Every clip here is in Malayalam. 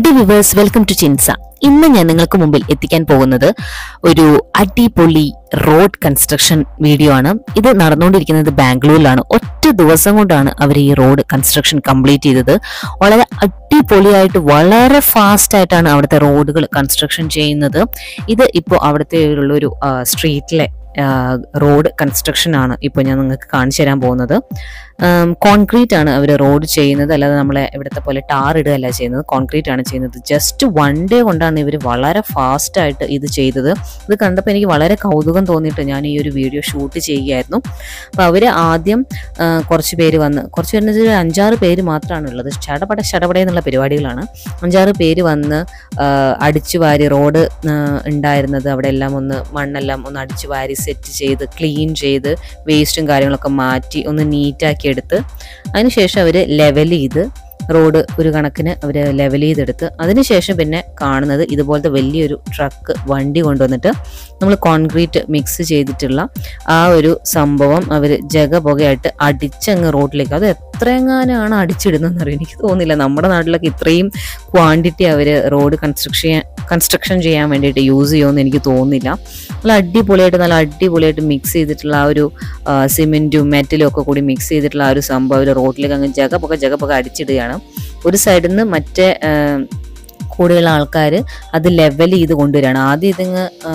ഗുഡ് വിവേഴ്സ് വെൽക്കം ടു ചിൻസ ഇന്ന് ഞാൻ നിങ്ങൾക്ക് മുമ്പിൽ എത്തിക്കാൻ പോകുന്നത് ഒരു അടിപൊളി റോഡ് കൺസ്ട്രക്ഷൻ വീഡിയോ ആണ് ഇത് നടന്നുകൊണ്ടിരിക്കുന്നത് ബാംഗ്ലൂരിലാണ് ഒറ്റ ദിവസം കൊണ്ടാണ് അവർ ഈ റോഡ് കൺസ്ട്രക്ഷൻ കംപ്ലീറ്റ് ചെയ്തത് വളരെ അടിപൊളിയായിട്ട് വളരെ ഫാസ്റ്റ് ആയിട്ടാണ് അവിടുത്തെ റോഡുകൾ കൺസ്ട്രക്ഷൻ ചെയ്യുന്നത് ഇത് ഇപ്പോൾ അവിടുത്തെ ഉള്ള ഒരു സ്ട്രീറ്റിലെ റോഡ് കൺസ്ട്രക്ഷൻ ആണ് ഇപ്പോൾ ഞാൻ നിങ്ങൾക്ക് കാണിച്ചു തരാൻ പോകുന്നത് കോൺക്രീറ്റ് ആണ് അവർ റോഡ് ചെയ്യുന്നത് അല്ലാതെ നമ്മളെ ഇവിടുത്തെ പോലെ ടാർ ഇടുകയല്ല ചെയ്യുന്നത് കോൺക്രീറ്റ് ആണ് ചെയ്യുന്നത് ജസ്റ്റ് വൺ ഡേ കൊണ്ടാണ് ഇവർ വളരെ ഫാസ്റ്റ് ആയിട്ട് ഇത് ചെയ്തത് ഇത് കണ്ടപ്പോൾ എനിക്ക് വളരെ കൗതുകം തോന്നിയിട്ട് ഞാൻ ഈ ഒരു വീഡിയോ ഷൂട്ട് ചെയ്യുകയായിരുന്നു അപ്പോൾ അവർ ആദ്യം ആ, കുറച്ച് പേര് വന്ന് കുറച്ച് പേരെന്ന് വെച്ചാൽ അഞ്ചാറ് പേര് മാത്രമാണ് ഉള്ളത് ചടപട ചടപട എന്നുള്ള പരിപാടികളാണ് അഞ്ചാറ് പേര് വന്ന് ആ, അടിച്ചു വാരി റോഡ് ആ, ഉണ്ടായിരുന്നത് അവിടെ എല്ലാം ഒന്ന് മണ്ണെല്ലാം ഒന്ന് അടിച്ചു വാരി സെറ്റ് ചെയ്ത് ക്ലീൻ ചെയ്ത് വേസ്റ്റും കാര്യങ്ങളൊക്കെ മാറ്റി ഒന്ന് നീറ്റാക്കി എടുത്ത് അതിനുശേഷം അവർ ലെവൽ ചെയ്ത് റോഡ് ഒരു കണക്കിന് അവർ ലെവൽ ചെയ്തെടുത്ത് അതിനുശേഷം പിന്നെ കാണുന്നത് ഇതുപോലത്തെ വലിയൊരു ട്രക്ക് വണ്ടി കൊണ്ടുവന്നിട്ട് നമ്മൾ കോൺക്രീറ്റ് മിക്സ് ചെയ്തിട്ടുള്ള ആ ഒരു സംഭവം അവർ ജഗപുകയായിട്ട് അടിച്ചങ്ങ് റോഡിലേക്ക് അത് എത്രയെങ്ങാനാണ് അടിച്ചിടുന്നതെന്ന് അറിയാം എനിക്ക് തോന്നുന്നില്ല നമ്മുടെ നാട്ടിലൊക്കെ ഇത്രയും ക്വാണ്ടിറ്റി അവർ റോഡ് കൺസ്ട്രക്ഷൻ കൺസ്ട്രക്ഷൻ ചെയ്യാൻ വേണ്ടിയിട്ട് യൂസ് ചെയ്യുമെന്ന് എനിക്ക് തോന്നുന്നില്ല നല്ല അടിപൊളിയായിട്ട് നല്ല അടിപൊളിയായിട്ട് മിക്സ് ചെയ്തിട്ടുള്ള ആ ഒരു സിമെൻറ്റും മെറ്റലും ഒക്കെ കൂടി മിക്സ് ചെയ്തിട്ടുള്ള ആ ഒരു സംഭവം അവർ റോഡിലേക്ക് അങ്ങ് ജഗപൊക്കെ ജഗപൊക്കെ അടിച്ചിടുകയാണ് ഒരു സൈഡിൽ നിന്ന് മറ്റേ ആ, കൂടെയുള്ള ആൾക്കാർ അത് ലെവൽ ചെയ്ത് കൊണ്ടുവരികയാണ് ആദ്യം ഇതിങ്ങ് ആ,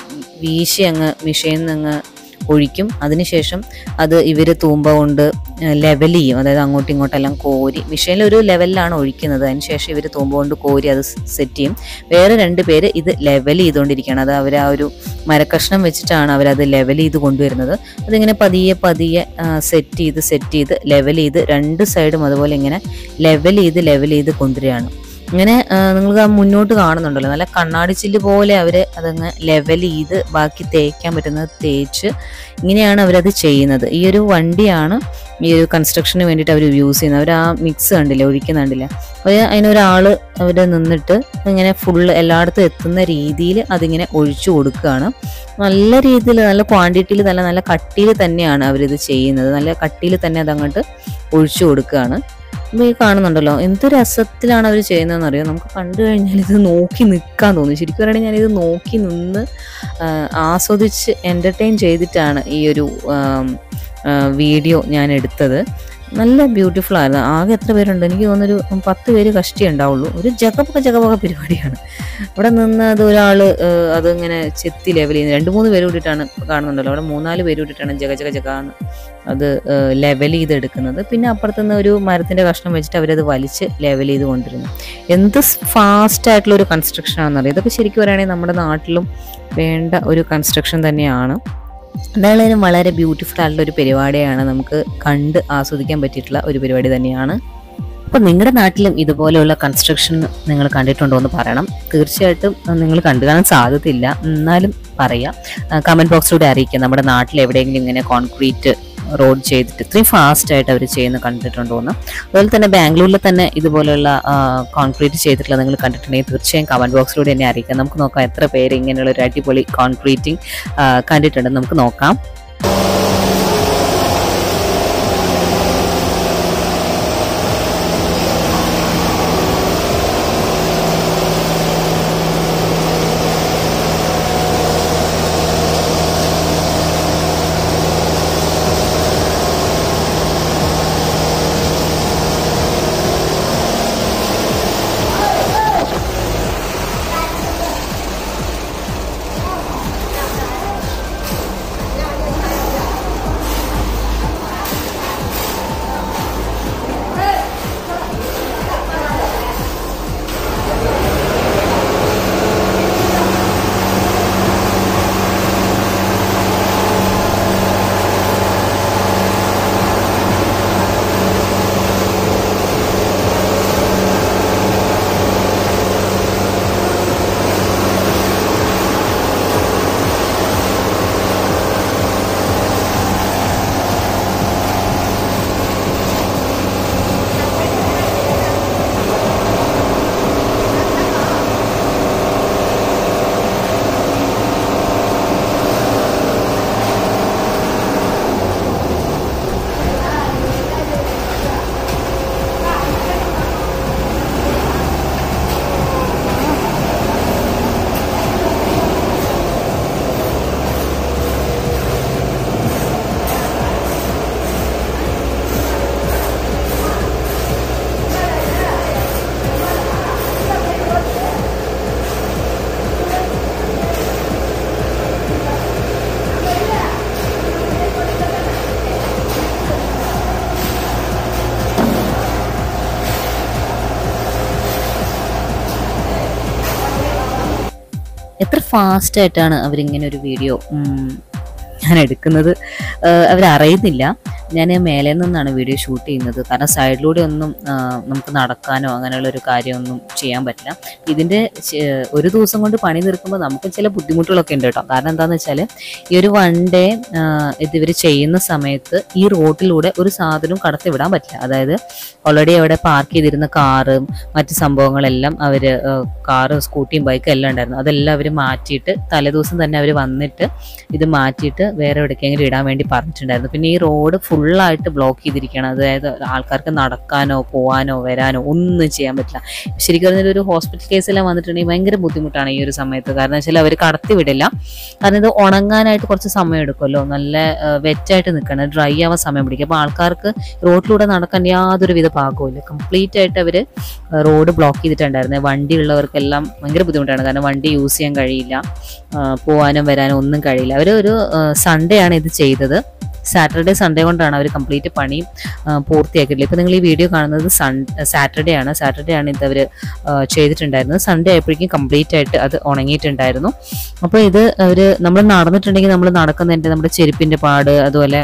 വീശി അങ്ങ് മിഷയിൽ നിന്ന് അങ്ങ് ഒഴിക്കും അതിനുശേഷം അത് ഇവർ തൂമ്പ കൊണ്ട് ലെവൽ ചെയ്യും അതായത് അങ്ങോട്ടും ഇങ്ങോട്ടെല്ലാം കോരി മിഷനിൽ ഒരു ലെവലിലാണ് ഒഴിക്കുന്നത് അതിനുശേഷം ഇവർ തൂമ്പ കൊണ്ട് കോരി അത് സെറ്റ് ചെയ്യും വേറെ രണ്ട് പേര് ഇത് ലെവൽ ചെയ്തുകൊണ്ടിരിക്കുകയാണ് അത് അവർ ആ ഒരു മരക്കഷ്ണം വെച്ചിട്ടാണ് അവരത് ലെവൽ ചെയ്ത് കൊണ്ടുവരുന്നത് അതിങ്ങനെ പതിയെ പതിയെ സെറ്റ് ചെയ്ത് സെറ്റ് ചെയ്ത് ലെവൽ ചെയ്ത് രണ്ട് സൈഡും അതുപോലെ ഇങ്ങനെ ലെവൽ ചെയ്ത് ലെവൽ ചെയ്ത് കൊണ്ടുവരികയാണ് ഇങ്ങനെ ആ, നിങ്ങൾക്ക് ആ മുന്നോട്ട് കാണുന്നുണ്ടല്ലോ നല്ല കണ്ണാടി ചില്ല് പോലെ അവർ അതങ്ങ് ലെവൽ ചെയ്ത് ബാക്കി തേക്കാൻ പറ്റുന്നത് തേച്ച് ഇങ്ങനെയാണ് അവരത് ചെയ്യുന്നത് ഈ ഒരു വണ്ടിയാണ് ഈ ഒരു കൺസ്ട്രക്ഷന് വേണ്ടിയിട്ട് അവർ യൂസ് ചെയ്യുന്നത് അവർ ആ മിക്സ് കണ്ടില്ലേ ഒഴിക്കുന്ന കണ്ടില്ലേ അവർ അതിനൊരാൾ അവർ നിന്നിട്ട് ഇങ്ങനെ ഫുള്ള് എല്ലായിടത്തും എത്തുന്ന രീതിയിൽ അതിങ്ങനെ ഒഴിച്ചു കൊടുക്കുകയാണ് നല്ല രീതിയിൽ നല്ല ക്വാണ്ടിറ്റിയിൽ നല്ല നല്ല കട്ടിയിൽ തന്നെയാണ് അവരിത് ചെയ്യുന്നത് നല്ല കട്ടിയിൽ തന്നെ അതങ്ങോട്ട് ഒഴിച്ചു കൊടുക്കുകയാണ് അപ്പോൾ ഈ കാണുന്നുണ്ടല്ലോ എന്ത് രസത്തിലാണ് അവർ ചെയ്യുന്നതെന്ന് അറിയാം നമുക്ക് കണ്ടു കഴിഞ്ഞാൽ ഇത് നോക്കി നിൽക്കാൻ തോന്നും ശരിക്കും പറയുകയാണെങ്കിൽ ഞാനിത് നോക്കി നിന്ന് ആ, ആസ്വദിച്ച് എൻ്റർടൈൻ ചെയ്തിട്ടാണ് ഈ ഒരു ആം, ആ, വീഡിയോ ഞാൻ എടുത്തത് നല്ല ബ്യൂട്ടിഫുൾ ആയിരുന്നു ആകെ എത്ര പേരുണ്ട് എനിക്ക് തോന്നുന്നൊരു പത്ത് പേര് കഷ്ടി ഉണ്ടാവുള്ളൂ ഒരു ജഗപൊക്കെ ജഗപൊക്കെ പരിപാടിയാണ് അവിടെ നിന്ന് അത് ഒരാൾ അതിങ്ങനെ ചെത്തി ലെവൽ ചെയ്യുന്നത് രണ്ട് മൂന്ന് പേര് കൂടിയിട്ടാണ് കാണുന്നുണ്ടല്ലോ അവിടെ മൂന്നാല് പേര് കൂടിയിട്ടാണ് ജഗ ജഗ ജഗ എന്ന് അത് ലെവൽ ചെയ്തെടുക്കുന്നത് പിന്നെ അപ്പുറത്തുനിന്ന് ഒരു മരത്തിന്റെ കഷ്ണം വെച്ചിട്ട് അവരത് വലിച്ച് ലെവൽ ചെയ്ത് കൊണ്ടിരുന്നു എന്ത് ഫാസ്റ്റ് ആയിട്ടുള്ള ഒരു കൺസ്ട്രക്ഷൻ ആണെന്നറിയാം ഇതൊക്കെ ശരിക്കും പറയുകയാണെങ്കിൽ നമ്മുടെ നാട്ടിലും വേണ്ട ഒരു കൺസ്ട്രക്ഷൻ തന്നെയാണ് എന്തായാലും വളരെ ബ്യൂട്ടിഫുൾ ആയിട്ടുള്ള ഒരു പരിപാടിയാണ് നമുക്ക് കണ്ട് ആസ്വദിക്കാൻ പറ്റിയിട്ടുള്ള ഒരു പരിപാടി തന്നെയാണ് അപ്പോൾ നിങ്ങളുടെ നാട്ടിലും ഇതുപോലെയുള്ള കൺസ്ട്രക്ഷൻ നിങ്ങൾ കണ്ടിട്ടുണ്ടോ എന്ന് പറയണം തീർച്ചയായിട്ടും നിങ്ങൾ കണ്ടു കാണാൻ സാധ്യതയില്ല എന്നാലും പറയാം കമൻറ്റ് ബോക്സിലൂടെ അറിയിക്കാം നമ്മുടെ നാട്ടിൽ എവിടെയെങ്കിലും ഇങ്ങനെ കോൺക്രീറ്റ് റോഡ് ചെയ്തിട്ട് ഇത്രയും ഫാസ്റ്റ് ആയിട്ട് അവർ ചെയ്യുന്ന കണ്ടിട്ടുണ്ടോ എന്ന് അതുപോലെ തന്നെ ബാംഗ്ലൂരിൽ തന്നെ ഇതുപോലെയുള്ള കോൺക്രീറ്റ് ചെയ്തിട്ടുള്ള നിങ്ങൾ കണ്ടിട്ടുണ്ടെങ്കിൽ തീർച്ചയായും കമൻറ്റ് ബോക്സിലൂടെ എന്നെ അറിയിക്കാം നമുക്ക് നോക്കാം എത്ര പേര് ഇങ്ങനെയുള്ള ഒരു അടിപൊളി കോൺക്രീറ്റിംഗ് കണ്ടിട്ടുണ്ടെന്ന് നമുക്ക് നോക്കാം എത്ര ഫാസ്റ്റായിട്ടാണ് അവരിങ്ങനെ ഒരു വീഡിയോ ഞാൻ എടുക്കുന്നത് ആഹ് അവരറിയുന്നില്ല ഞാൻ മേലെ നിന്നാണ് വീഡിയോ ഷൂട്ട് ചെയ്യുന്നത് കാരണം സൈഡിലൂടെ ഒന്നും ആഹ് നമുക്ക് നടക്കാനോ അങ്ങനെയുള്ള ഒരു കാര്യമൊന്നും ചെയ്യാൻ പറ്റില്ല ഇതിൻ്റെ ചെ- ഒരു ദിവസം കൊണ്ട് പണി തീർക്കുമ്പോൾ നമുക്ക് ചില ബുദ്ധിമുട്ടുകളൊക്കെ ഉണ്ട് കേട്ടോ കാരണം എന്താണെന്ന് വെച്ചാൽ ഈ ഒരു വൺ ഡേ ഇത് ഇവർ ചെയ്യുന്ന സമയത്ത് ഈ റോഡിലൂടെ ഒരു സാധനവും കടത്തി വിടാൻ പറ്റില്ല അതായത് ഓൾറെഡി അവിടെ പാർക്ക് ചെയ്തിരുന്ന കാറും മറ്റ് സംഭവങ്ങളെല്ലാം അവർ കാറ് സ്കൂട്ടിയും ബൈക്കും എല്ലാം ഉണ്ടായിരുന്നു അതെല്ലാം അവർ മാറ്റിയിട്ട് തലേദിവസം തന്നെ അവർ വന്നിട്ട് ഇത് മാറ്റിയിട്ട് വേറെ എവിടേക്കെങ്കിലും ഇടാൻ വേണ്ടി പറഞ്ഞിട്ടുണ്ടായിരുന്നു പിന്നെ ഈ റോഡ് ഫുള്ളായിട്ട് ബ്ലോക്ക് ചെയ്തിരിക്കുകയാണ് അതായത് ആൾക്കാർക്ക് നടക്കാനോ പോകാനോ വരാനോ ഒന്നും ചെയ്യാൻ പറ്റില്ല ശരിക്കും പറഞ്ഞാൽ ഒരു ഹോസ്പിറ്റൽ കേസെല്ലാം വന്നിട്ടുണ്ടെങ്കിൽ ഭയങ്കര ബുദ്ധിമുട്ടാണ് ഈ ഒരു സമയത്ത് കാരണം വെച്ചാൽ അവർ കടത്തി വിടില്ല കാരണം ഇത് ഉണങ്ങാനായിട്ട് കുറച്ച് സമയം എടുക്കുമല്ലോ നല്ല വെറ്റായിട്ട് നിൽക്കണം ഡ്രൈ ആവാൻ സമയം പിടിക്കും അപ്പോൾ ആൾക്കാർക്ക് റോഡിലൂടെ നടക്കാൻ യാതൊരു വിധ പാകവും സംപ്ലീറ്റ് ആയിട്ട് അവർ റോഡ് ബ്ലോക്ക് ചെയ്തിട്ടുണ്ടായിരുന്നത് വണ്ടി ഉള്ളവർക്കെല്ലാം ഭയങ്കര ബുദ്ധിമുട്ടാണ് കാരണം വണ്ടി യൂസ് ചെയ്യാൻ കഴിയില്ല ആ, പോവാനും വരാനും ഒന്നും കഴിയില്ല അവർ ഒരു സൺഡേ ആണ് ഇത് ചെയ്തത് സാറ്റർഡേ സൺഡേ കൊണ്ടാണ് അവർ കംപ്ലീറ്റ് പണി ആ, പൂർത്തിയാക്കിയിട്ടില്ല ഇപ്പം നിങ്ങൾ ഈ വീഡിയോ കാണുന്നത് സൺ സാറ്റർഡേ ആണ് സാറ്റർഡേ ആണ് ഇത് അവർ ചെയ്തിട്ടുണ്ടായിരുന്നത് സൺഡേ ആയപ്പോഴേക്കും കംപ്ലീറ്റ് ആയിട്ട് അത് ഉണങ്ങിയിട്ടുണ്ടായിരുന്നു അപ്പോൾ ഇത് അവർ നമ്മൾ നടന്നിട്ടുണ്ടെങ്കിൽ നമ്മൾ നടക്കുന്നതിൻ്റെ നമ്മുടെ ചെരുപ്പിൻ്റെ പാട് അതുപോലെ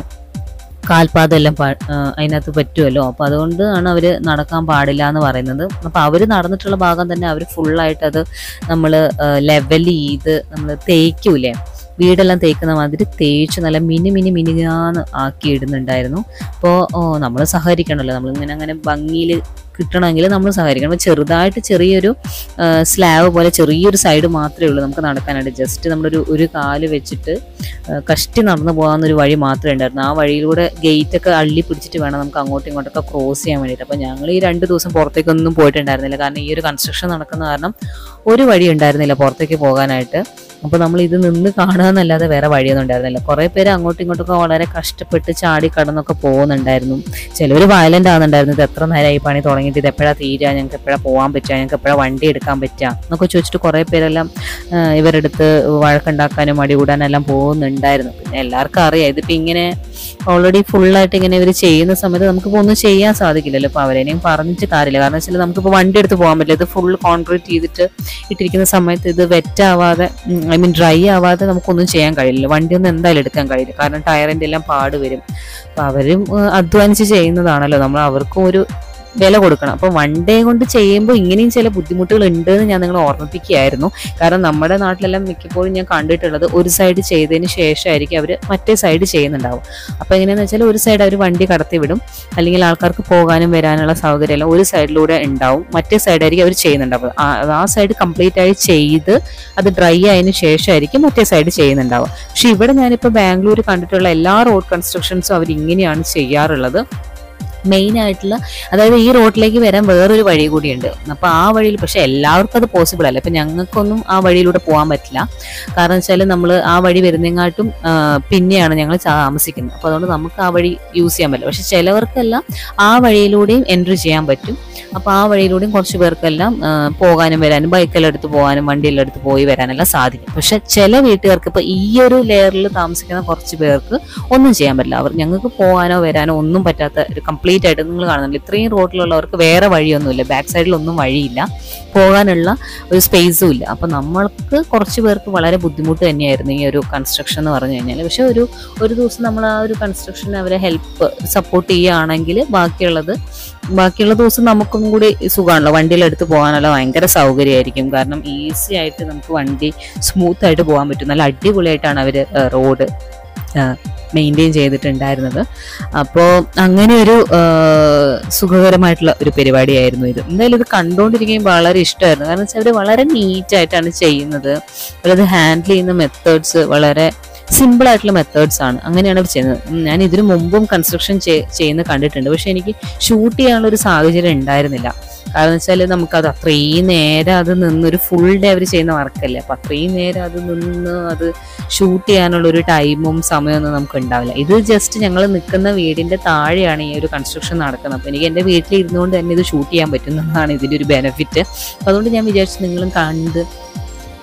കാൽപാദം എല്ലാം പാ- ആ, അതിനകത്ത് പറ്റുമല്ലോ അപ്പോൾ അതുകൊണ്ടാണ് അവർ നടക്കാൻ പാടില്ല എന്ന് പറയുന്നത് അപ്പോൾ അവർ നടന്നിട്ടുള്ള ഭാഗം തന്നെ അവർ ഫുള്ളായിട്ട് അത് നമ്മൾ ലെവൽ ചെയ്ത് നമ്മൾ തേക്കൂലേ വീടെല്ലാം തേക്കുന്ന മാതിരി തേച്ച് നല്ല മിനി മിനി മിനിയാന്ന് ആക്കി ഇടുന്നുണ്ടായിരുന്നു അപ്പോൾ നമ്മൾ സഹകരിക്കണമല്ലോ നമ്മളിങ്ങനെ അങ്ങനെ ഭംഗിയിൽ കിട്ടണമെങ്കിൽ നമ്മൾ സഹകരിക്കണം അപ്പോൾ ചെറുതായിട്ട് ചെറിയൊരു സ്ലാബ് പോലെ ചെറിയൊരു സൈഡ് മാത്രമേ ഉള്ളൂ നമുക്ക് നടക്കാനായിട്ട് ജസ്റ്റ് നമ്മളൊരു ഒരു കാല് വെച്ചിട്ട് ആ, കഷ്ടി നടന്നു പോകാവുന്നൊരു വഴി മാത്രമേ ഉണ്ടായിരുന്നു ആ വഴിയിലൂടെ ഗേറ്റ് ഒക്കെ അള്ളി പിടിച്ചിട്ട് വേണം നമുക്ക് അങ്ങോട്ടും ഇങ്ങോട്ടൊക്കെ ക്രോസ് ചെയ്യാൻ വേണ്ടിയിട്ട് അപ്പോൾ ഞങ്ങൾ ഈ രണ്ട് ദിവസം പുറത്തേക്കൊന്നും പോയിട്ടുണ്ടായിരുന്നില്ല കാരണം ഈ ഒരു കൺസ്ട്രക്ഷൻ നടക്കുന്ന കാരണം ഒരു വഴി ഉണ്ടായിരുന്നില്ല പുറത്തേക്ക് പോകാനായിട്ട് അപ്പോൾ നമ്മൾ ഇത് നിന്ന് കാണുക എന്നല്ലാതെ വേറെ വഴിയൊന്നും ഉണ്ടായിരുന്നില്ല കുറേ പേര് അങ്ങോട്ടും ഇങ്ങോട്ടൊക്കെ വളരെ കഷ്ടപ്പെട്ട് ചാടി കടന്നൊക്കെ പോകുന്നുണ്ടായിരുന്നു ചിലവർ വയലൻ്റ് ആകുന്നുണ്ടായിരുന്നു ഇത് എത്ര നേരമായി പണി തുടങ്ങിയിട്ട് ഇത് എപ്പോഴാണ് തീരുക ഞങ്ങൾക്ക് എപ്പോഴാണ് പോകാൻ പറ്റുക ഞങ്ങൾക്ക് എപ്പോഴാണ് വണ്ടി എടുക്കാൻ പറ്റുക എന്നൊക്കെ ചോദിച്ചിട്ട് കുറേ പേരെല്ലാം ആ, ഇവരെടുത്ത് വഴക്കുണ്ടാക്കാനും അടികൂടാനെല്ലാം പോകുന്നുണ്ടായിരുന്നു പിന്നെ എല്ലാവർക്കും അറിയാം ഇതിപ്പോൾ ഇങ്ങനെ ഓൾറെഡി ഫുള്ളായിട്ട് ഇങ്ങനെ ഇവർ ചെയ്യുന്ന സമയത്ത് നമുക്കിപ്പോൾ ഒന്നും ചെയ്യാൻ സാധിക്കില്ലല്ലോ ഇപ്പോൾ അവരെയും പറഞ്ഞിട്ട് കാര്യമില്ല കാരണം വെച്ചാൽ നമുക്കിപ്പോൾ വണ്ടി എടുത്ത് പോകാൻ പറ്റില്ല ഇത് ഫുൾ കോൺക്രീറ്റ് ചെയ്തിട്ട് ഇട്ടിരിക്കുന്ന സമയത്ത് ഇത് വെറ്റ് ആവാതെ ഐ മീൻ ഡ്രൈ ആവാതെ നമുക്കൊന്നും ചെയ്യാൻ കഴിയില്ല വണ്ടിയൊന്നും എന്തായാലും എടുക്കാൻ കഴിയില്ല കാരണം ടയറിൻ്റെ എല്ലാം പാട് വരും അപ്പോൾ അവരും ഏഹ്, അധ്വാനിച്ച് ചെയ്യുന്നതാണല്ലോ നമ്മൾ അവർക്കും ഒരു വില കൊടുക്കണം അപ്പോൾ വൺ ഡേ കൊണ്ട് ചെയ്യുമ്പോൾ ഇങ്ങനെയും ചില ബുദ്ധിമുട്ടുകൾ ഉണ്ട് എന്ന് ഞാൻ നിങ്ങളെ ഓർമ്മിപ്പിക്കുകയായിരുന്നു കാരണം നമ്മുടെ നാട്ടിലെല്ലാം മിക്കപ്പോഴും ഞാൻ കണ്ടിട്ടുള്ളത് ഒരു സൈഡ് ചെയ്തതിന് ശേഷമായിരിക്കും അവർ മറ്റേ സൈഡ് ചെയ്യുന്നുണ്ടാവും അപ്പോൾ എങ്ങനെയാണെന്ന് വെച്ചാൽ ഒരു സൈഡ് അവർ വണ്ടി കടത്തി വിടും അല്ലെങ്കിൽ ആൾക്കാർക്ക് പോകാനും വരാനുള്ള സൗകര്യം എല്ലാം ഒരു സൈഡിലൂടെ ഉണ്ടാവും മറ്റേ സൈഡായിരിക്കും അവർ ചെയ്യുന്നുണ്ടാവും ആ- ആ സൈഡ് കംപ്ലീറ്റ് ആയി ചെയ്ത് അത് ഡ്രൈ ആയതിനു ശേഷമായിരിക്കും മറ്റേ സൈഡ് ചെയ്യുന്നുണ്ടാവുക പക്ഷെ ഇവിടെ ഞാനിപ്പോൾ ബാംഗ്ലൂർ കണ്ടിട്ടുള്ള എല്ലാ റോഡ് കൺസ്ട്രക്ഷൻസും അവർ ഇങ്ങനെയാണ് ചെയ്യാറുള്ളത് മെയിൻ ആയിട്ടുള്ള അതായത് ഈ റോഡിലേക്ക് വരാൻ വേറൊരു വഴി കൂടിയുണ്ട് അപ്പോൾ ആ വഴിയിൽ പക്ഷെ എല്ലാവർക്കും അത് പോസിബിൾ അല്ല ഇപ്പം ഞങ്ങൾക്കൊന്നും ആ വഴിയിലൂടെ പോകാൻ പറ്റില്ല കാരണം വെച്ചാൽ നമ്മൾ ആ വഴി വരുന്നതിനെക്കാട്ടും ആ, പിന്നെയാണ് ഞങ്ങൾ താമസിക്കുന്നത് അപ്പോൾ അതുകൊണ്ട് നമുക്ക് ആ വഴി യൂസ് ചെയ്യാൻ പറ്റില്ല പക്ഷെ ചിലവർക്കെല്ലാം ആ വഴിയിലൂടെയും എൻട്രി ചെയ്യാൻ പറ്റും അപ്പോൾ ആ വഴിയിലൂടെയും കുറച്ച് പേർക്കെല്ലാം ആ, പോകാനും വരാനും ബൈക്കെല്ലാം എടുത്ത് പോകാനും വണ്ടിയെല്ലാം എടുത്ത് പോയി വരാനെല്ലാം സാധിക്കും പക്ഷെ ചില വീട്ടുകാർക്ക് ഇപ്പോൾ ഈ ഒരു ലെയറിൽ താമസിക്കുന്ന കുറച്ച് പേർക്ക് ഒന്നും ചെയ്യാൻ പറ്റില്ല അവർ ഞങ്ങൾക്ക് പോകാനോ വരാനോ ഒന്നും പറ്റാത്ത ഒരു കംപ്ലീറ്റ് ആയിട്ട് നിങ്ങൾ കാണുന്നില്ല ഇത്രയും റോഡിലുള്ളവർക്ക് വേറെ വഴിയൊന്നുമില്ല ബാക്ക് സൈഡിലൊന്നും വഴിയില്ല പോകാനുള്ള ഒരു സ്പേസും ഇല്ല അപ്പം നമ്മൾക്ക് കുറച്ച് പേർക്ക് വളരെ ബുദ്ധിമുട്ട് തന്നെയായിരുന്നു ഈ ഒരു കൺസ്ട്രക്ഷൻ എന്ന് പറഞ്ഞു കഴിഞ്ഞാൽ പക്ഷെ ഒരു ഒരു ദിവസം നമ്മൾ ആ ഒരു കൺസ്ട്രക്ഷന് അവരെ ഹെൽപ്പ് സപ്പോർട്ട് ചെയ്യുകയാണെങ്കിൽ ബാക്കിയുള്ളത് ബാക്കിയുള്ള ദിവസം നമുക്കും കൂടി സുഖമാണല്ലോ വണ്ടിയിലെടുത്ത് പോകാനുള്ള ഭയങ്കര സൗകര്യമായിരിക്കും കാരണം ഈസി ആയിട്ട് നമുക്ക് വണ്ടി സ്മൂത്ത് ആയിട്ട് പോകാൻ പറ്റും നല്ല അടിപൊളിയായിട്ടാണ് അവർ റോഡ് മെയിൻറ്റെയിൻ ചെയ്തിട്ടുണ്ടായിരുന്നത് അപ്പോൾ അങ്ങനെ ഒരു ആ, സുഖകരമായിട്ടുള്ള ഒരു പരിപാടിയായിരുന്നു ഇത് എന്തായാലും ഇത് കണ്ടുകൊണ്ടിരിക്കുകയും വളരെ ഇഷ്ടമായിരുന്നു കാരണം വെച്ചാൽ അവർ വളരെ നീറ്റായിട്ടാണ് ചെയ്യുന്നത് അവരത് ഹാൻഡിൽ ചെയ്യുന്ന മെത്തേഡ്സ് വളരെ സിമ്പിൾ ആയിട്ടുള്ള മെത്തേഡ്സ് ആണ് അങ്ങനെയാണ് അവർ ചെയ്യുന്നത് ഉം, ഞാൻ ഇതിനു മുമ്പും കൺസ്ട്രക്ഷൻ ചെയ്യുന്ന കണ്ടിട്ടുണ്ട് പക്ഷെ എനിക്ക് ഷൂട്ട് ചെയ്യാനുള്ള ഒരു സാഹചര്യം ഉണ്ടായിരുന്നില്ല കാരണം വെച്ചാൽ നമുക്കത് അത്രയും നേരം അത് നിന്നൊരു ഫുൾ ഡേ അവർ ചെയ്യുന്ന വർക്കല്ലേ അപ്പം അത്രയും നേരം അത് നിന്ന് അത് ഷൂട്ട് ചെയ്യാനുള്ള ഒരു ടൈമും സമയമൊന്നും നമുക്ക് ഉണ്ടാവില്ല ഇത് ജസ്റ്റ് ഞങ്ങൾ നിൽക്കുന്ന വീടിന്റെ താഴെയാണ് ഈ ഒരു കൺസ്ട്രക്ഷൻ നടക്കുന്നത് അപ്പോൾ എനിക്ക് എൻ്റെ വീട്ടിൽ ഇരുന്നുകൊണ്ട് തന്നെ ഇത് ഷൂട്ട് ചെയ്യാൻ പറ്റുന്നതാണ് ഇതിൻ്റെ ഒരു ബെനിഫിറ്റ് അപ്പോൾ അതുകൊണ്ട് ഞാൻ വിചാരിച്ചു നിങ്ങളും കണ്ട്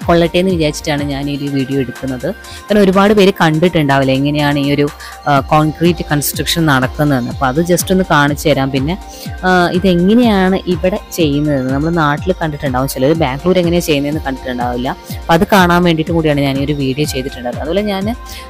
കൊള്ളട്ടെ എന്ന് വിചാരിച്ചിട്ടാണ് ഞാൻ ഈ ഒരു വീഡിയോ എടുക്കുന്നത് കാരണം ഒരുപാട് പേര് കണ്ടിട്ടുണ്ടാവില്ല എങ്ങനെയാണ് ഈ ഒരു കോൺക്രീറ്റ് കൺസ്ട്രക്ഷൻ നടക്കുന്നതെന്ന് അപ്പോൾ അത് ജസ്റ്റ് ഒന്ന് കാണിച്ചു തരാം പിന്നെ ആ, ഇതെങ്ങനെയാണ് ഇവിടെ ചെയ്യുന്നത് നമ്മൾ നാട്ടിൽ കണ്ടിട്ടുണ്ടാവും ചിലർ ബാംഗ്ലൂർ എങ്ങനെയാണ് ചെയ്യുന്നതെന്ന് കണ്ടിട്ടുണ്ടാവില്ല അപ്പോൾ അത് കാണാൻ വേണ്ടിയിട്ട് കൂടിയാണ് ഞാൻ ഈ ഒരു വീഡിയോ ചെയ്തിട്ടുണ്ടായിരുന്നത് അതുപോലെ ഞാൻ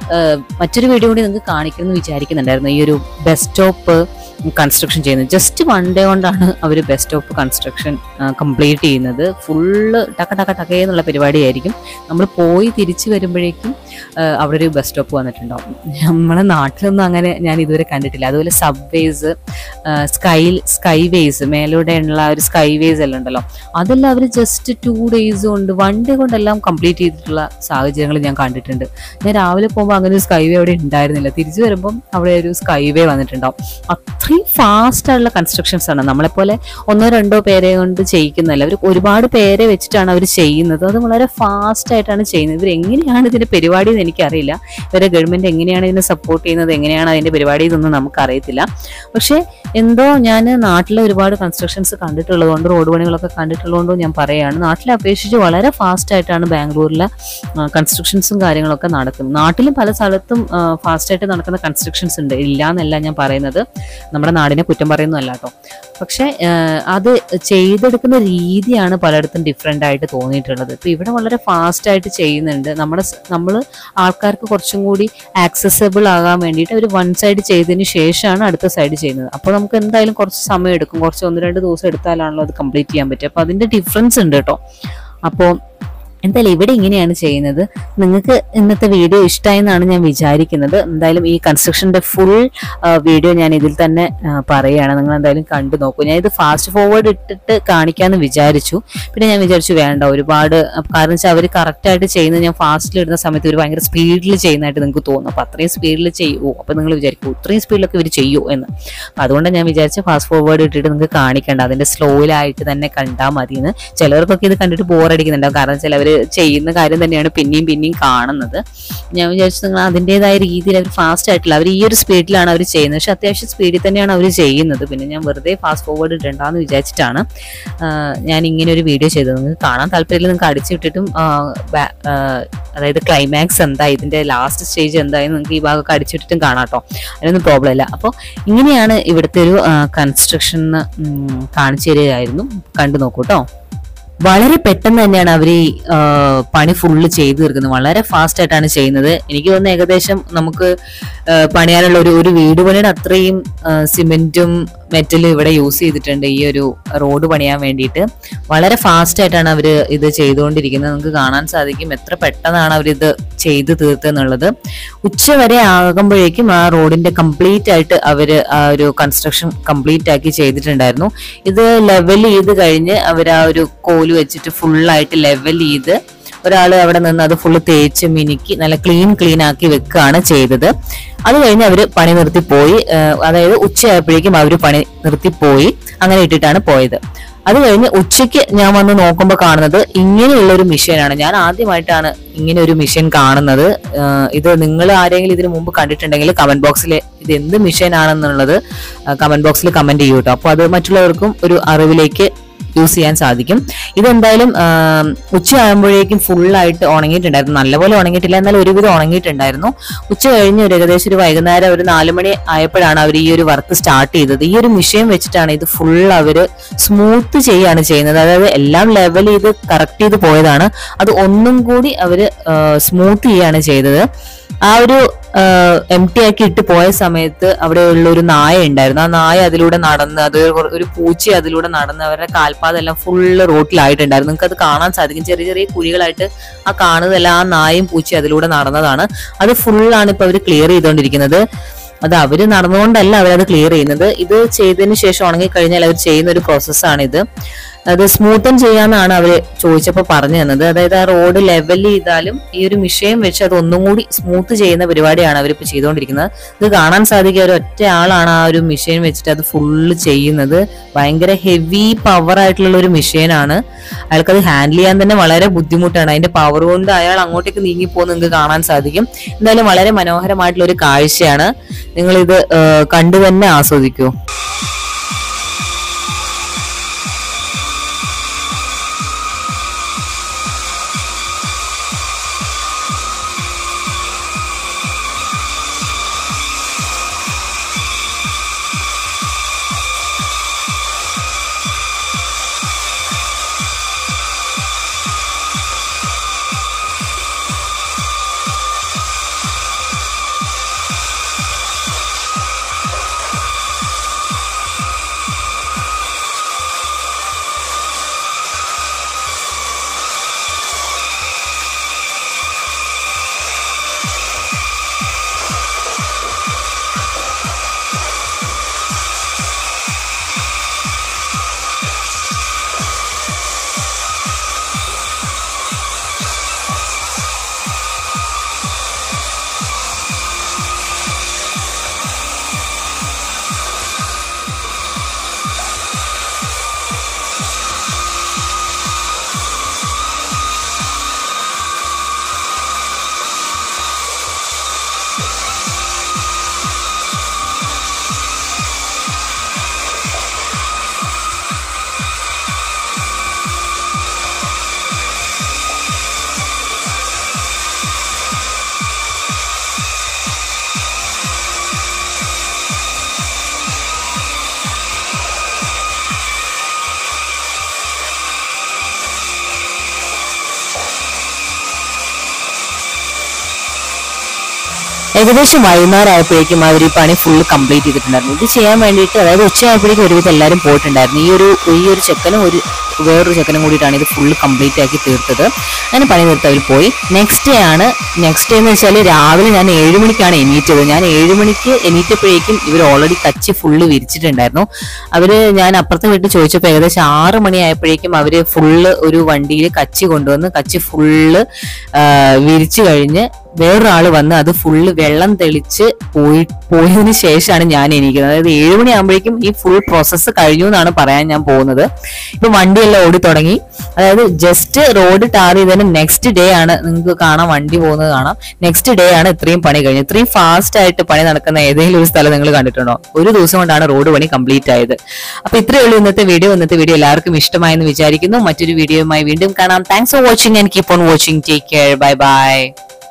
മറ്റൊരു വീഡിയോ കൂടി നിങ്ങൾക്ക് കാണിക്കണമെന്ന് വിചാരിക്കുന്നുണ്ടായിരുന്നു ഈ ഒരു ബസ് സ്റ്റോപ്പ് കൺസ്ട്രക്ഷൻ ചെയ്യുന്നത് ജസ്റ്റ് വൺ ഡേ കൊണ്ടാണ് അവർ ബസ് സ്റ്റോപ്പ് കൺസ്ട്രക്ഷൻ കംപ്ലീറ്റ് ചെയ്യുന്നത് ഫുള്ള് ടക്ക ടക്ക ടക്കേ എന്നുള്ള പരിപാടിയായിരിക്കും നമ്മൾ പോയി തിരിച്ചു വരുമ്പോഴേക്കും ആ, അവിടെ ഒരു ബസ് സ്റ്റോപ്പ് വന്നിട്ടുണ്ടാവും നമ്മളെ നാട്ടിലൊന്നും അങ്ങനെ ഞാൻ ഇതുവരെ കണ്ടിട്ടില്ല അതുപോലെ സബ്വേസ് സ്കൈ സ്കൈ വേസ് മേലൂടെയുള്ള ഒരു സ്കൈ വേസ് എല്ലാം ഉണ്ടല്ലോ അതെല്ലാം അവർ ജസ്റ്റ് ടു ഡേയ്സ് കൊണ്ട് വൺ ഡേ കൊണ്ടെല്ലാം കംപ്ലീറ്റ് ചെയ്തിട്ടുള്ള സാഹചര്യങ്ങൾ ഞാൻ കണ്ടിട്ടുണ്ട് ഞാൻ രാവിലെ പോകുമ്പോൾ അങ്ങനെ ഒരു സ്കൈ വേ അവിടെ ഉണ്ടായിരുന്നില്ല തിരിച്ചു വരുമ്പം അവിടെ ഒരു സ്കൈ വേ വന്നിട്ടുണ്ടാവും അത്രയും ഫാസ്റ്റ് ആയിട്ടുള്ള കൺസ്ട്രക്ഷൻസ് ആണ് നമ്മളെപ്പോലെ ഒന്നോ രണ്ടോ പേരെ കൊണ്ട് ചെയ്യിക്കുന്നതല്ല അവർ ഒരുപാട് പേരെ വെച്ചിട്ടാണ് അവർ ചെയ്യുന്നത് അത് വളരെ ഫാസ്റ്റ് ആയിട്ടാണ് ചെയ്യുന്നത് ഇവർ എങ്ങനെയാണ് ഇതിന്റെ പരിപാടി എന്ന് എനിക്കറിയില്ല ഇവരെ ഗവൺമെന്റ് എങ്ങനെയാണ് ഇതിനെ സപ്പോർട്ട് ചെയ്യുന്നത് എങ്ങനെയാണ് അതിന്റെ പരിപാടി ഇതൊന്നും നമുക്കറിയത്തില്ല പക്ഷേ എന്തോ ഞാൻ നാട്ടിലെ ഒരുപാട് കൺസ്ട്രക്ഷൻസ് കണ്ടിട്ടുള്ളത് കൊണ്ട് റോഡ് പണികളൊക്കെ കണ്ടിട്ടുള്ളതുകൊണ്ട് ഞാൻ പറയുകയാണ് നാട്ടിലെ അപേക്ഷിച്ച് വളരെ ഫാസ്റ്റ് ആയിട്ടാണ് ബാംഗ്ലൂരിലെ കൺസ്ട്രക്ഷൻസും കാര്യങ്ങളൊക്കെ നടക്കുന്നത് നാട്ടിലും പല സ്ഥലത്തും ഫാസ്റ്റ് ആയിട്ട് നടക്കുന്ന കൺസ്ട്രക്ഷൻസ് ഉണ്ട് ഇല്ല എന്നല്ല ഞാൻ പറയുന്നത് നമ്മുടെ നാടിനെ കുറ്റം പറയുന്നതല്ല കേട്ടോ പക്ഷേ ആ, അത് ചെയ്തെടുക്കുന്ന രീതിയാണ് പലയിടത്തും ഡിഫറെൻ്റ് ആയിട്ട് തോന്നിയിട്ടുള്ളത് ഇപ്പം ഇവിടെ വളരെ ഫാസ്റ്റ് ആയിട്ട് ചെയ്യുന്നുണ്ട് നമ്മുടെ നമ്മൾ ആൾക്കാർക്ക് കുറച്ചും കൂടി ആക്സസബിൾ ആകാൻ വേണ്ടിയിട്ട് അവർ വൺ സൈഡ് ചെയ്തതിന് ശേഷമാണ് അടുത്ത സൈഡ് ചെയ്യുന്നത് അപ്പോൾ നമുക്ക് എന്തായാലും കുറച്ച് സമയം എടുക്കും കുറച്ച് ഒന്ന് രണ്ട് ദിവസം എടുത്താലാണല്ലോ അത് കംപ്ലീറ്റ് ചെയ്യാൻ പറ്റുക അപ്പോൾ അതിൻ്റെ ഡിഫറൻസ് ഉണ്ട് കേട്ടോ അപ്പോൾ എന്തായാലും ഇവിടെ ഇങ്ങനെയാണ് ചെയ്യുന്നത് നിങ്ങൾക്ക് ഇന്നത്തെ വീഡിയോ ഇഷ്ടമായി എന്നാണ് ഞാൻ വിചാരിക്കുന്നത് എന്തായാലും ഈ കൺസ്ട്രക്ഷന്റെ ഫുൾ വീഡിയോ ഞാൻ ഇതിൽ തന്നെ ആ, പറയുകയാണ് നിങ്ങൾ എന്തായാലും കണ്ടു നോക്കൂ ഞാൻ ഇത് ഫാസ്റ്റ് ഫോർവേഡ് ഇട്ടിട്ട് കാണിക്കാമെന്ന് വിചാരിച്ചു പിന്നെ ഞാൻ വിചാരിച്ചു വേണ്ട ഒരുപാട് കാരണം വെച്ചാൽ അവർ കറക്റ്റായിട്ട് ചെയ്യുന്നത് ഞാൻ ഫാസ്റ്റിൽ ഇടുന്ന സമയത്ത് ഒരു ഭയങ്കര സ്പീഡിൽ ചെയ്യുന്നതായിട്ട് നിങ്ങൾക്ക് തോന്നും അപ്പോൾ അത്രയും സ്പീഡിൽ ചെയ്യുമോ അപ്പോൾ നിങ്ങൾ വിചാരിക്കും ഇത്രയും സ്പീഡിലൊക്കെ ഇവർ ചെയ്യുമോ എന്ന് അപ്പോൾ അതുകൊണ്ട് ഞാൻ വിചാരിച്ചു ഫാസ്റ്റ് ഫോർവേഡ് ഇട്ടിട്ട് നിങ്ങൾക്ക് കാണിക്കണ്ട അതിന്റെ സ്ലോയിലായിട്ട് തന്നെ കണ്ടാൽ മതി എന്ന് ചിലർക്കൊക്കെ ഇത് കണ്ടിട്ട് ബോറടിക്കുന്നുണ്ടാവും കാരണം ചിലവർ ചെയ്യുന്ന കാര്യം തന്നെയാണ് പിന്നെയും പിന്നെയും കാണുന്നത് ഞാൻ വിചാരിച്ചു നിങ്ങൾ അതിൻ്റെതായ രീതിയിൽ അവർ ഫാസ്റ്റ് ആയിട്ടില്ല അവർ ഈ ഒരു സ്പീഡിലാണ് അവർ ചെയ്യുന്നത് പക്ഷെ അത്യാവശ്യം സ്പീഡിൽ തന്നെയാണ് അവർ ചെയ്യുന്നത് പിന്നെ ഞാൻ വെറുതെ ഫാസ്റ്റ് ഫോർവേഡ് ഇടണ്ടെന്ന് വിചാരിച്ചിട്ടാണ് ആ, ഞാൻ ഇങ്ങനെ ഒരു വീഡിയോ ചെയ്തത് നിങ്ങൾക്ക് കാണാൻ താല്പര്യമില്ല നിങ്ങൾക്ക് അടിച്ചിട്ടിട്ടും ആ, ബാ- ആ, അതായത് ക്ലൈമാക്സ് എന്താ ഇതിന്റെ ലാസ്റ്റ് സ്റ്റേജ് എന്തായെന്ന് നിങ്ങൾക്ക് ഈ ഭാഗമൊക്കെ അടിച്ചിട്ടിട്ടും കാണാം കേട്ടോ അതിനൊന്നും പ്രോബ്ലം ഇല്ല അപ്പോൾ ഇങ്ങനെയാണ് ഇവിടുത്തെ ഒരു കൺസ്ട്രക്ഷൻ കാണിച്ചു തരികയായിരുന്നു കണ്ടു നോക്കൂ കേട്ടോ വളരെ പെട്ടെന്ന് തന്നെയാണ് അവർ ഈ ആ, പണി ഫുള്ള് ചെയ്തു തീർക്കുന്നത് വളരെ ഫാസ്റ്റ് ആയിട്ടാണ് ചെയ്യുന്നത് എനിക്ക് തോന്നുന്നു ഏകദേശം നമുക്ക് ആ, പണിയാനുള്ള ഒരു ഒരു വീട് പണിയുടെ അത്രയും ആ, സിമെന്റും മെറ്റലും ഇവിടെ യൂസ് ചെയ്തിട്ടുണ്ട് ഈ ഒരു റോഡ് പണിയാൻ വേണ്ടിയിട്ട് വളരെ ഫാസ്റ്റ് ആയിട്ടാണ് അവർ ഇത് ചെയ്തുകൊണ്ടിരിക്കുന്നത് നമുക്ക് കാണാൻ സാധിക്കും എത്ര പെട്ടെന്നാണ് അവരിത് ചെയ്തു തീർത്തെന്നുള്ളത് ഉച്ച വരെ ആകുമ്പോഴേക്കും ആ റോഡിന്റെ കംപ്ലീറ്റ് ആയിട്ട് അവർ ആ ഒരു കൺസ്ട്രക്ഷൻ കംപ്ലീറ്റ് ആക്കി ചെയ്തിട്ടുണ്ടായിരുന്നു ഇത് ലെവൽ ചെയ്ത് കഴിഞ്ഞ് അവർ ആ ഒരു കോല് വെച്ചിട്ട് ഫുള്ളായിട്ട് ലെവൽ ചെയ്ത് ഒരാൾ അവിടെ നിന്ന് അത് ഫുള്ള് തേച്ച് മിനുക്കി നല്ല ക്ലീൻ ക്ലീൻ ആക്കി വെക്കുകയാണ് ചെയ്തത് അത് കഴിഞ്ഞ് അവർ പണി നിർത്തിപ്പോയി ഏഹ് അതായത് ഉച്ചയായപ്പോഴേക്കും അവർ പണി നിർത്തിപ്പോയി അങ്ങനെ ഇട്ടിട്ടാണ് പോയത് അത് കഴിഞ്ഞ് ഉച്ചയ്ക്ക് ഞാൻ വന്ന് നോക്കുമ്പോൾ കാണുന്നത് ഇങ്ങനെയുള്ള ഒരു മിഷീനാണ് ഞാൻ ആദ്യമായിട്ടാണ് ഇങ്ങനെ ഒരു മിഷൻ കാണുന്നത് ഏഹ് ഇത് നിങ്ങൾ ആരെങ്കിലും ഇതിനു മുമ്പ് കണ്ടിട്ടുണ്ടെങ്കിൽ കമന്റ് ബോക്സിൽ ഇത് എന്ത് മിഷൻ ആണെന്നുള്ളത് കമന്റ് ബോക്സിൽ കമന്റ് ചെയ്യൂ കേട്ടോ അപ്പോൾ അത് മറ്റുള്ളവർക്കും ഒരു അറിവിലേക്ക് യൂസ് ചെയ്യാൻ സാധിക്കും ഇതെന്തായാലും ആം, ഉച്ചയാകുമ്പോഴേക്കും ഫുള്ളായിട്ട് ഉണങ്ങിയിട്ടുണ്ടായിരുന്നു നല്ലപോലെ ഉണങ്ങിയിട്ടില്ല എന്നാൽ ഒരുവിധം ഉണങ്ങിയിട്ടുണ്ടായിരുന്നു ഉച്ച കഴിഞ്ഞ് ഒരു ഏകദേശം ഒരു വൈകുന്നേരം ഒരു നാല് മണി ആയപ്പോഴാണ് അവർ ഈ ഒരു വർക്ക് സ്റ്റാർട്ട് ചെയ്തത് ഈ ഒരു മിഷീൻ വെച്ചിട്ടാണ് ഇത് ഫുൾ അവർ സ്മൂത്ത് ചെയ്യാണ് ചെയ്യുന്നത് അതായത് എല്ലാം ലെവൽ ചെയ്ത് കറക്റ്റ് ചെയ്ത് പോയതാണ് അത് ഒന്നും കൂടി അവർ സ്മൂത്ത് ചെയ്യാണ് ചെയ്തത് ആ ഒരു എം ടി ആക്കി ഇട്ട് പോയ സമയത്ത് അവിടെയുള്ള ഒരു നായ ഉണ്ടായിരുന്നു ആ നായ അതിലൂടെ നടന്ന് അത് ഒരു- ഒരു പൂച്ച അതിലൂടെ നടന്ന് അവരുടെ കാൽപാതെല്ലാം ഫുള്ള് റോട്ടിലായിട്ടുണ്ടായിരുന്നു നിങ്ങൾക്ക് അത് കാണാൻ സാധിക്കും ചെറിയ ചെറിയ കുഴികളായിട്ട് ആ കാണുന്നതെല്ലാം ആ നായും പൂച്ച അതിലൂടെ നടന്നതാണ് അത് ഫുള്ളാണ് ഇപ്പൊ അവർ ക്ലിയർ ചെയ്തുകൊണ്ടിരിക്കുന്നത് അത് അവര് നടന്നുകൊണ്ടല്ല അവരത് ക്ലിയർ ചെയ്യുന്നത് ഇത് ചെയ്തതിന് ശേഷം ഉണങ്ങിക്കഴിഞ്ഞാൽ അവർ ചെയ്യുന്ന ഒരു പ്രോസസ്സാണ് ഇത് അത് സ്മൂത്തൻ ചെയ്യാന്നാണ് അവര് ചോദിച്ചപ്പോൾ പറഞ്ഞു തന്നത് അതായത് ആ റോഡ് ലെവൽ ചെയ്താലും ഈ ഒരു മിഷയം വെച്ച് അത് ഒന്നും കൂടി സ്മൂത്ത് ചെയ്യുന്ന പരിപാടിയാണ് അവരിപ്പോ ചെയ്തുകൊണ്ടിരിക്കുന്നത് ഇത് കാണാൻ സാധിക്കുക ഒരു ഒറ്റ ആളാണ് ആ ഒരു മിഷീൻ വെച്ചിട്ട് അത് ഫുള്ള് ചെയ്യുന്നത് ഭയങ്കര ഹെവി പവർ ആയിട്ടുള്ള ഒരു മിഷീനാണ് അയാൾക്കത് ഹാൻഡിൽ ചെയ്യാൻ തന്നെ വളരെ ബുദ്ധിമുട്ടാണ് അതിന്റെ പവർ കൊണ്ട് അയാൾ അങ്ങോട്ടേക്ക് നീങ്ങിപ്പോകുന്ന നിങ്ങൾക്ക് കാണാൻ സാധിക്കും എന്തായാലും വളരെ മനോഹരമായിട്ടുള്ള ഒരു കാഴ്ചയാണ് നിങ്ങൾ ഇത് കണ്ടു തന്നെ ആസ്വദിക്കൂ ഏകദേശം വൈകുന്നേരം ആയപ്പോഴേക്കും അവർ ഈ പണി ഫുള്ള് കംപ്ലീറ്റ് ചെയ്തിട്ടുണ്ടായിരുന്നു ഇത് ചെയ്യാൻ വേണ്ടിയിട്ട് അതായത് ഉച്ചയായപ്പോഴേക്കും ഒരുവിധം എല്ലാവരും പോയിട്ടുണ്ടായിരുന്നു ഈ ഒരു ഈ ഒരു ചെക്കനും ഒരു വേറൊരു ചെക്കനും കൂടിയിട്ടാണ് ഇത് ഫുള്ള് കംപ്ലീറ്റ് ആക്കി തീർത്തത് അങ്ങനെ പണി തീർത്ത് അവർ പോയി നെക്സ്റ്റ് ഡേ ആണ് നെക്സ്റ്റ് ഡേ എന്ന് വെച്ചാൽ രാവിലെ ഞാൻ ഏഴ് മണിക്കാണ് എണീറ്റത് ഞാൻ ഏഴ് മണിക്ക് എണീറ്റപ്പോഴേക്കും ഇവർ ഓൾറെഡി കച്ചി ഫുള്ള് വിരിച്ചിട്ടുണ്ടായിരുന്നു അവര് ഞാൻ അപ്പുറത്തെ വീട്ടിൽ ചോദിച്ചപ്പോൾ ഏകദേശം ആറ് മണി ആയപ്പോഴേക്കും അവര് ഫുള്ള് ഒരു വണ്ടിയിൽ കച്ചി കൊണ്ടുവന്ന് കച്ചി ഫുള്ള് വിരിച്ചു കഴിഞ്ഞ് വേറൊരാള് വന്ന് അത് ഫുള്ള് വെള്ളം തെളിച്ച് പോയി പോയതിനു ശേഷമാണ് ഞാൻ എണീക്കുന്നത് അതായത് ഏഴ് മണിയാകുമ്പോഴേക്കും ഈ ഫുൾ പ്രോസസ്സ് കഴിഞ്ഞു എന്നാണ് പറയാൻ ഞാൻ പോകുന്നത് ഇപ്പൊ വണ്ടിയെല്ലാം ഓടി തുടങ്ങി അതായത് ജസ്റ്റ് റോഡ് ടാർ ചെയ്തതിന് നെക്സ്റ്റ് ഡേ ആണ് നിങ്ങൾക്ക് കാണാം വണ്ടി പോകുന്നത് കാണാം നെക്സ്റ്റ് ഡേ ആണ് ഇത്രയും പണി കഴിഞ്ഞത് ഇത്രയും ഫാസ്റ്റ് ആയിട്ട് പണി നടക്കുന്ന ഏതെങ്കിലും ഒരു സ്ഥലം നിങ്ങൾ കണ്ടിട്ടുണ്ടോ ഒരു ദിവസം കൊണ്ടാണ് റോഡ് പണി കംപ്ലീറ്റ് ആയത് അപ്പൊ ഇത്രയേ ഉള്ളൂ ഇന്നത്തെ വീഡിയോ ഇന്നത്തെ വീഡിയോ എല്ലാവർക്കും ഇഷ്ടമായെന്ന് വിചാരിക്കുന്നു മറ്റൊരു വീഡിയോയുമായി വീണ്ടും കാണാം thanks for watching and keep on watching take care bye by